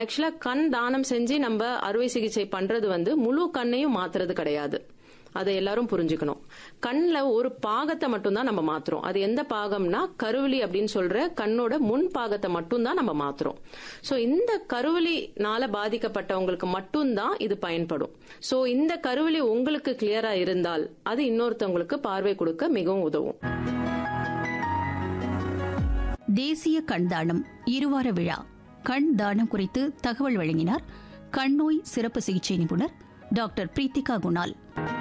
ஆக்சுவலா கண் தானம் செஞ்சு நம்ம அறுவை சிகிச்சை பண்றது வந்து முழு கண்ணையும் மாத்துறது கிடையாது அதை எல்லாரும் புரிஞ்சுக்கணும் கண்ணுல ஒரு பாகத்தை மட்டும்தான் நம்ம மாத்துறோம் அது எந்த பாகம்னா கருவிழி அப்படின்னு சொல்ற கண்ணோட முன் பாகத்தை மட்டும்தான் நம்ம மாத்துறோம் சோ இந்த கருவிழினால பாதிக்கப்பட்டவங்களுக்கு மட்டும்தான் இது பயன்படும் சோ இந்த கருவிழி உங்களுக்கு கிளியரா இருந்தால் அது இன்னொருத்தவங்களுக்கு பார்வை கொடுக்க மிகவும் உதவும் தேசிய கண் தானம் இருவார விழா கண் தானம் குறித்து தகவல் வழங்கினார் கண் நோய் சிறப்பு சிகிச்சை நிபுணர் டாக்டர் பிரீத்திகா குணால்